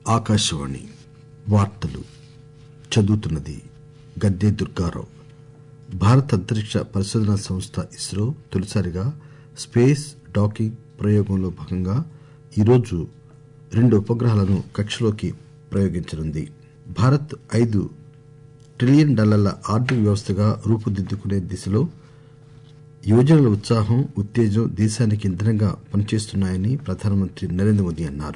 ఆకాశవాణి వార్తలు చదువుతున్నది గద్దె దుర్గారావు భారత అంతరిక్ష పరిశోధనా సంస్థ ఇస్రో తొలిసారిగా స్పేస్ డాకింగ్ ప్రయోగంలో భాగంగా ఈరోజు రెండు ఉపగ్రహాలను కక్షలోకి ప్రయోగించనుంది భారత్ ఐదు ట్రిలియన్ డాలర్ల ఆర్థిక వ్యవస్థగా రూపుదిద్దుకునే దిశలో యువజనుల ఉత్సాహం ఉత్తేజం దేశానికి ఇంధనంగా పనిచేస్తున్నాయని ప్రధానమంత్రి నరేంద్ర మోదీ అన్నారు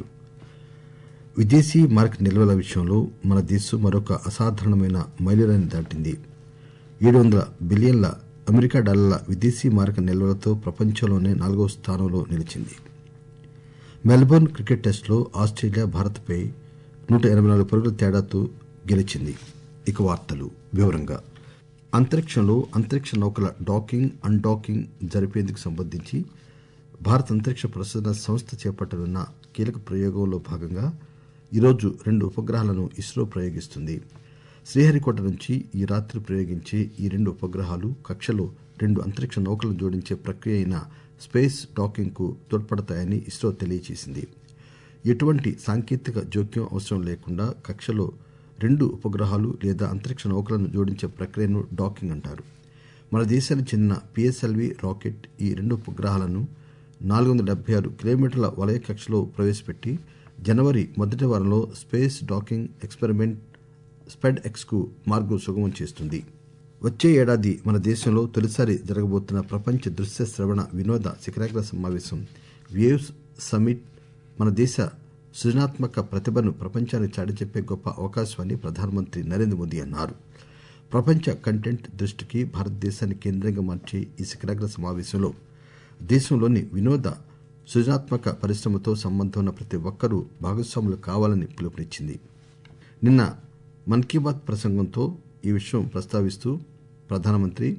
విదేశీ మార్కెట్ నిల్వల విషయంలో మన దేశం మరొక అసాధారణమైన మైలురాయిని దాటింది ఏడు వందల బిలియన్ల అమెరికా డాలర్ల విదేశీ మారక నిల్వలతో ప్రపంచంలోనే నాలుగవ స్థానంలో నిలిచింది మెల్బోర్న్ క్రికెట్ టెస్టులో ఆస్ట్రేలియా భారత్పై నూట ఎనబై నాలుగు పరుగుల తేడాతో గెలిచింది ఇక వార్తలు వివరంగా అంతరిక్షంలో అంతరిక్ష నౌకల డాకింగ్ అన్ డాకింగ్ జరిపేందుకు సంబంధించి భారత అంతరిక్ష పరిశోధన సంస్థ చేపట్టనున్న కీలక ప్రయోగంలో భాగంగా ఈరోజు రెండు ఉపగ్రహాలను ఇస్రో ప్రయోగిస్తుంది శ్రీహరికోట నుంచి ఈ రాత్రి ప్రయోగించే ఈ రెండు ఉపగ్రహాలు కక్షలో రెండు అంతరిక్ష నౌకలను జోడించే ప్రక్రియ అయిన స్పేస్ డాకింగ్ కు తోడ్పడతాయని ఇస్రో తెలియజేసింది ఎటువంటి సాంకేతిక జోక్యం అవసరం లేకుండా కక్షలో రెండు ఉపగ్రహాలు లేదా అంతరిక్ష నౌకలను జోడించే ప్రక్రియను డాకింగ్ అంటారు మన దేశానికి చెందిన పిఎస్ఎల్వి రాకెట్ ఈ రెండు ఉపగ్రహాలను నాలుగు వందల డెబ్బై ఆరు కిలోమీటర్ల వలయ కక్షలో ప్రవేశపెట్టి జనవరి మొదటి వారంలో space docking experiment SpaDeX కు మార్గం సుగమం చేస్తుంది వచ్చే ఏడాది మన దేశంలో తొలిసారి జరగబోతున్న ప్రపంచ దృశ్య శ్రవణ వినోద శిఖరాగ్ర సమావేశం వేవ్స్ సమిట్ మన దేశ సృజనాత్మక ప్రతిభను ప్రపంచానికి చాటిచెప్పే గొప్ప అవకాశమని ప్రధానమంత్రి నరేంద్ర మోదీ అన్నారు ప్రపంచ కంటెంట్ దృష్టికి భారతదేశాన్ని కేంద్రంగా మార్చే ఈ శిఖరాగ్ర సమావేశంలో దేశంలోని వినోద సృజనాత్మక పరిశ్రమతో సంబంధం ఉన్న ప్రతి ఒక్కరూ భాగస్వాములు కావాలని పిలుపునిచ్చింది నిన్న మన్ కీ బాత్ ప్రసంగంతో ఈ విషయం ప్రస్తావిస్తూ ప్రధానమంత్రి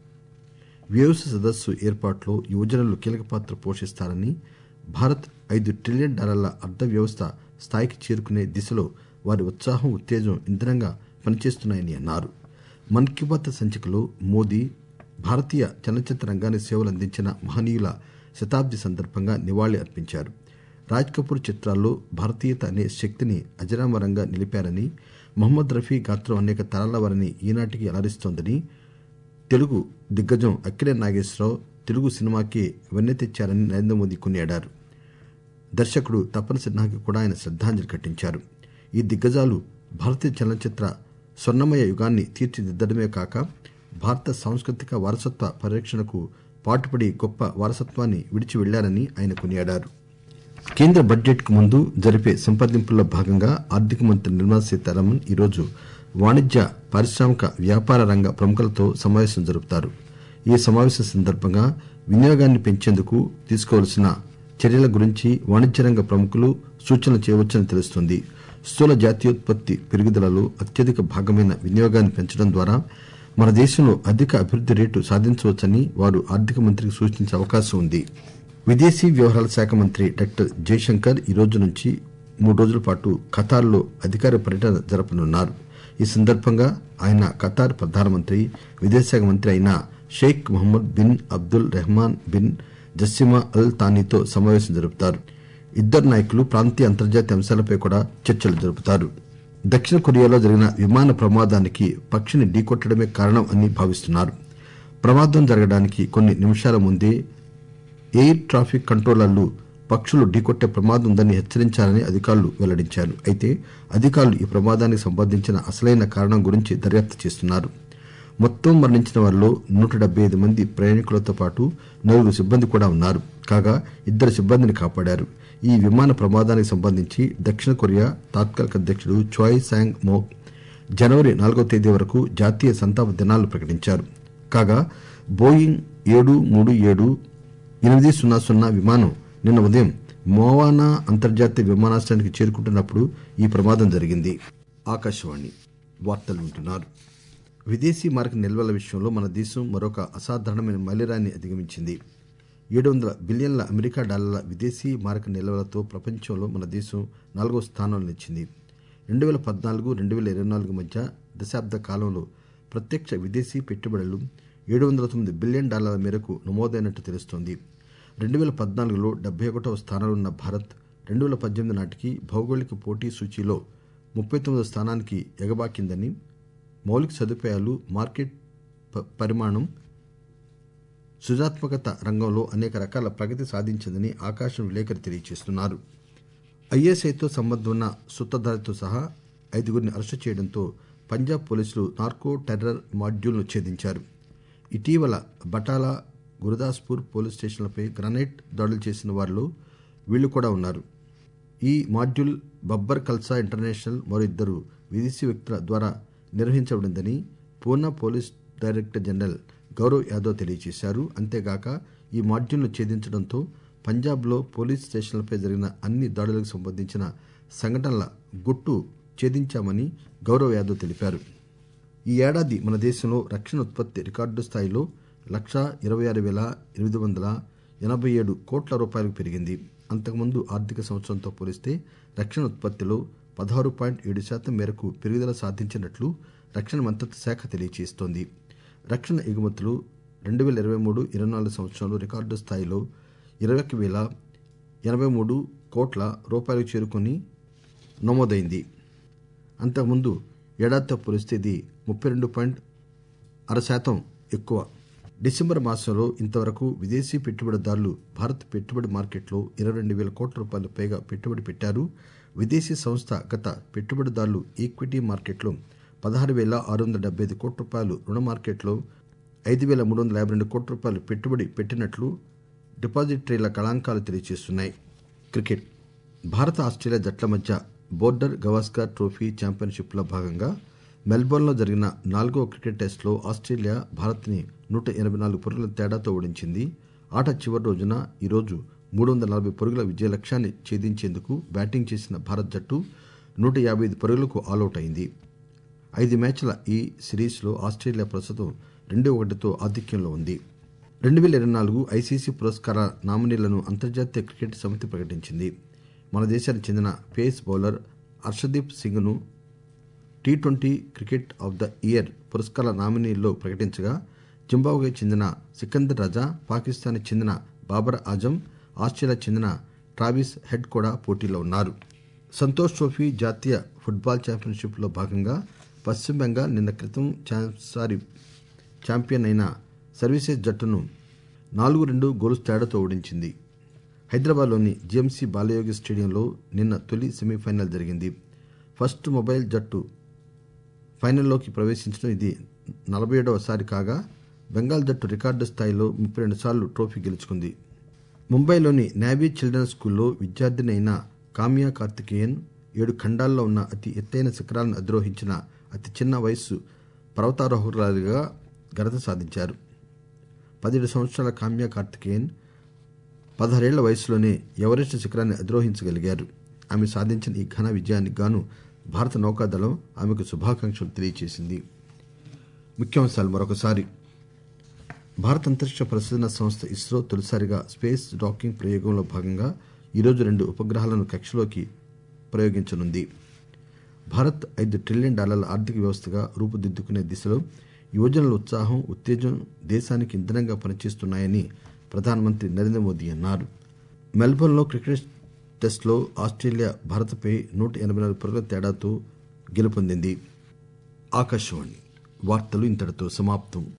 వేవ్స్ సదస్సు ఏర్పాటులో యువజనులు కీలక పాత్ర పోషిస్తారని భారత్ ఐదు ట్రిలియన్ డాలర్ల అర్థ వ్యవస్థ స్థాయికి చేరుకునే దిశలో వారి ఉత్సాహం ఉత్తేజం ఇంధనంగా పనిచేస్తున్నాయని అన్నారు మన్ కీ బాత్ సంచికలో మోదీ భారతీయ చలనచిత్ర రంగానికి సేవలు అందించిన మహనీయుల శతాబ్ది సందర్భంగా నివాళి అర్పించారు రాజ్ కపూర్ చిత్రాల్లో భారతీయత అనే శక్తిని అజరామరంగా నిలిపారని మహమ్మద్ రఫీ గాత్రం అనేక తరాల వారిని ఈనాటికి అలరిస్తోందని తెలుగు దిగ్గజం అక్కినే నాగేశ్వరరావు తెలుగు సినిమాకి వెన్నె తెచ్చారని నరేంద్ర మోదీ కొనియాడారు దర్శకుడు తపన్ సిన్హాకి కూడా ఆయన శ్రద్దాంజలి ఘటించారు ఈ దిగ్గజాలు భారతీయ చలనచిత్ర స్వర్ణమయ యుగాన్ని తీర్చిదిద్దడమే కాక భారత సాంస్కృతిక వారసత్వ పరిరక్షణకు పాటుపడి గొప్ప వారసత్వాన్ని విడిచి వెళ్లారని ఆయన కొనియాడారు కేంద్ర బడ్జెట్ కు ముందు జరిపే సంప్రదింపుల్లో భాగంగా ఆర్థిక మంత్రి నిర్మలా సీతారామన్ ఈరోజు వాణిజ్య పారిశ్రామిక వ్యాపార రంగ ప్రముఖులతో సమావేశం జరుపుతారు ఈ సమావేశం సందర్భంగా వినియోగాన్ని పెంచేందుకు తీసుకోవలసిన చర్యల గురించి వాణిజ్య రంగ ప్రముఖులు సూచనలు చేయవచ్చని తెలుస్తోంది స్థూల జాతీయోత్పత్తి పెరుగుదలలో అత్యధిక భాగమైన వినియోగాన్ని పెంచడం ద్వారా మన దేశంలో అధిక అభివృద్ది రేటు సాధించవచ్చని వారు ఆర్థిక మంత్రికి సూచించే అవకాశం ఉంది విదేశీ వ్యవహారాల శాఖ మంత్రి డాక్టర్ జయశంకర్ ఈ రోజు నుంచి మూడు రోజుల పాటు ఖతార్లో అధికార పర్యటన జరపనున్నారు ఈ సందర్భంగా ఆయన ఖతార్ ప్రధానమంత్రి విదేశాంగ మంత్రి అయిన Sheikh Mohammed bin Abdul Rahman bin Jassim al తానీతో సమావేశం జరుపుతారు ఇద్దరు నాయకులు ప్రాంతీయ అంతర్జాతీయ అంశాలపై కూడా చర్చలు జరుపుతారు దక్షిణ కొరియాలో జరిగిన విమాన ప్రమాదానికి పక్షిని ఢీకొట్టడమే కారణం అని భావిస్తున్నారు ప్రమాదం జరగడానికి కొన్ని నిమిషాల ముందే ఎయిర్ ట్రాఫిక్ కంట్రోలర్లు పక్షులు ఢీకొట్టే ప్రమాదం ఉందని హెచ్చరించారని అధికారులు వెల్లడించారు అయితే అధికారులు ఈ ప్రమాదానికి సంబంధించిన అసలైన కారణం గురించి దర్యాప్తు చేస్తున్నారు మొత్తం మరణించిన వారిలో నూట డెబ్బై ఐదు మంది ప్రయాణికులతో పాటు నలుగురు సిబ్బంది కూడా ఉన్నారు కాగా ఇద్దరు సిబ్బందిని కాపాడారు ఈ విమాన ప్రమాదానికి సంబంధించి దక్షిణ కొరియా తాత్కాలిక అధ్యక్షుడు చాయ్ శాంగ్ మో జనవరి నాలుగో తేదీ వరకు జాతీయ సంతాప దినాలు ప్రకటించారు కాగా బోయింగ్ ఏడు మూడు ఏడు ఎనిమిది సున్నా సున్నా విమానం నిన్న ఉదయం మోవానా అంతర్జాతీయ విమానాశ్రయానికి చేరుకుంటున్నప్పుడు ఈ ప్రమాదం జరిగింది ఆకాశవాణి వార్తలు వింటున్నారు విదేశీ మారక నిల్వల విషయంలో మన దేశం మరొక అసాధారణమైన మైలురాయిని అధిగమించింది ఏడు వందల బిలియన్ల అమెరికా డాలర్ల విదేశీ మారక నిల్వలతో ప్రపంచంలో మన దేశం నాలుగో స్థానంలో నిలిచింది రెండు వేల పద్నాలుగు రెండు వేల ఇరవై నాలుగు మధ్య దశాబ్ద కాలంలో ప్రత్యక్ష విదేశీ పెట్టుబడులు ఏడు వందల తొమ్మిది బిలియన్ డాలర్ల మేరకు నమోదైనట్టు తెలుస్తోంది రెండు వేల పద్నాలుగులో డెబ్బై ఒకటవ స్థానంలో ఉన్న భారత్ రెండు పేల పద్దెనిమిది నాటికి భౌగోళిక పోటీ సూచీలో ముప్పై తొమ్మిదో స్థానానికి ఎగబాకిందని మౌలిక సదుపాయాలు మార్కెట్ పరిమాణం సృజనాత్మకత రంగంలో అనేక రకాల ప్రగతి సాధించిందని ఆకాశం విలేకరి తెలియజేస్తున్నారు ఐఎస్ఐతో సంబంధం ఉన్న సూత్రధారితో సహా ఐదుగురిని అరెస్టు చేయడంతో పంజాబ్ పోలీసులు నార్కో టెర్రర్ మాడ్యూల్ను ఛేదించారు ఇటీవల బటాలా గురుదాస్పూర్ పోలీస్ స్టేషన్లపై గ్రనైట్ దాడులు చేసిన వారిలో వీళ్లు కూడా ఉన్నారు ఈ మాడ్యూల్ బబ్బర్ కల్సా ఇంటర్నేషనల్ మరో ఇద్దరు విదేశీ వ్యక్తుల ద్వారా నిర్వహించబడిందని Pune police director general Gaurav Yadav తెలియజేశారు అంతేగాక ఈ మాడ్యూల్ను ఛేదించడంతో పంజాబ్లో పోలీస్ స్టేషన్లపై జరిగిన అన్ని దాడులకు సంబంధించిన సంఘటనల గుట్టు ఛేదించామని గౌరవ్ యాదవ్ తెలిపారు ఈ ఏడాది మన దేశంలో రక్షణ ఉత్పత్తి రికార్డు స్థాయిలో లక్షా ఇరవై ఆరు పేల ఎనిమిది వందల ఎనబై ఏడు కోట్ల రూపాయలకు పెరిగింది అంతకుముందు ఆర్థిక సంవత్సరంతో పోలిస్తే రక్షణ ఉత్పత్తిలో పదహారు పాయింట్ ఏడు శాతం మేరకు పెరుగుదల సాధించినట్లు రక్షణ మంత్రిత్వ శాఖ తెలియజేస్తోంది రక్షణ ఎగుమతులు రెండు పేల ఇరవై మూడు ఇరవై నాలుగు సంవత్సరంలో రికార్డు స్థాయిలో ఇరవై ఒక్క పేల ఎనబై మూడు కోట్ల రూపాయలకు చేరుకుని నమోదైంది అంతకుముందు ఏడాదితో పోలిస్తే ఇది ముప్పై రెండు పాయింట్ అర శాతం ఎక్కువ డిసెంబర్ మాసంలో ఇంతవరకు విదేశీ పెట్టుబడిదారులు భారత్ పెట్టుబడి మార్కెట్లో ఇరవై రెండు పేల కోట్ల రూపాయలు పైగా పెట్టుబడి పెట్టారు విదేశీ సంస్థ గత పెట్టుబడిదారులు ఈక్విటీ మార్కెట్లో పదహారు పేల ఆరు వందల డెబ్బై ఐదు కోట్ల రూపాయలు రుణ మార్కెట్లో ఐదు పేల మూడు వందల యాభై రెండు కోట్ల రూపాయలు పెట్టుబడి పెట్టినట్లు డిపాజిటరీల గణాంకాలు తెలియజేస్తున్నాయి క్రికెట్ భారత ఆస్ట్రేలియా జట్ల మధ్య బోర్డర్ గవాస్కర్ ట్రోఫీ ఛాంపియన్షిప్లో భాగంగా మెల్బోర్న్లో జరిగిన నాలుగో క్రికెట్ టెస్టులో ఆస్ట్రేలియా భారత్ని నూట ఎనబై నాలుగు పరుగుల తేడాతో ఓడించింది ఆట చివరి రోజున ఈరోజు మూడు వందల నలభై పరుగుల విజయ లక్ష్యాన్ని ఛేదించేందుకు బ్యాటింగ్ చేసిన భారత్ జట్టు నూట యాభై ఐదు పరుగులకు ఆలౌట్ అయింది ఐదు మ్యాచ్ల ఈ సిరీస్లో ఆస్ట్రేలియా ప్రస్తుతం రెండు ఒకటితో ఆధిక్యంలో ఉంది రెండు పేల ఇరవై నాలుగు ఐసీసీ పురస్కారాల నామినీలను అంతర్జాతీయ క్రికెట్ సమితి ప్రకటించింది మన దేశానికి చెందిన పేస్ బౌలర్ హర్షదీప్ సింగ్ ను T twenty cricket of the year పురస్కారాల నామినీల్లో ప్రకటించగా జింబాబ్వే చెందిన సికందర్ రజా పాకిస్తాన్ చెందిన బాబర్ ఆజం ఆస్ట్రేలియా చెందిన ట్రావిస్ హెడ్ కూడా పోటీలో ఉన్నారు సంతోష్ ట్రోఫీ జాతీయ ఫుట్బాల్ ఛాంపియన్షిప్ లో భాగంగా పశ్చిమ బెంగాల్ నిన్న క్రితం సారి ఛాంపియన్ అయిన సర్వీసెస్ జట్టును నాలుగు రెండు గోల్స్ తేడాతో ఓడించింది హైదరాబాద్లోని జిఎంసీ బాలయోగి స్టేడియంలో నిన్న తొలి సెమీఫైనల్ జరిగింది ఫస్ట్ మొబైల్ జట్టు ఫైనల్లోకి ప్రవేశించడం ఇది నలభై ఏడవసారి కాగా బెంగాల్ జట్టు రికార్డు స్థాయిలో ముప్పై రెండు సార్లు ట్రోఫీ గెలుచుకుంది ముంబైలోని నావీ చిల్డ్రన్స్ స్కూల్లో విద్యార్థిని అయిన కామ్యా కార్తికేయన్ ఏడు ఖండాల్లో ఉన్న అతి ఎత్తైన శిఖరాలను అధిరోహించిన అతి చిన్న వయస్సు పర్వతారోహకురాలిగా ఘనత సాధించారు పదిహేడు సంవత్సరాల కామ్యా కార్తికేయన్ పదహారేళ్ల వయసులోనే ఎవరెస్ట్ శిఖరాన్ని అధిరోహించగలిగారు ఆమె సాధించిన ఈ ఘన విజయానికి గాను భారత నౌకాదళం ఆమెకు శుభాకాంక్షలు తెలియజేసింది ముఖ్యాంశాలు మరొకసారి భారత అంతరిక్ష పరిశోధన సంస్థ ఇస్రో తొలిసారిగా స్పేస్ డాకింగ్ ప్రయోగంలో భాగంగా ఈరోజు రెండు ఉపగ్రహాలను కక్షలోకి ప్రయోగించనుంది భారత్ ఐదు ట్రిలియన్ డాలర్ల ఆర్థిక వ్యవస్థగా రూపుదిద్దుకునే దిశలో యువజనుల ఉత్సాహం ఉత్తేజం దేశానికి ఇంధనంగా పనిచేస్తున్నాయని ప్రధానమంత్రి నరేంద్ర మోదీ అన్నారు మెల్బోర్న్లో క్రికెట్ టెస్టులో ఆస్ట్రేలియా భారత్పై నూట ఎనబై నాలుగు పరుగుల తేడాతో గెలుపొందింది ఆకాశవాణి వార్తలు ఇంతటితో సమాప్తం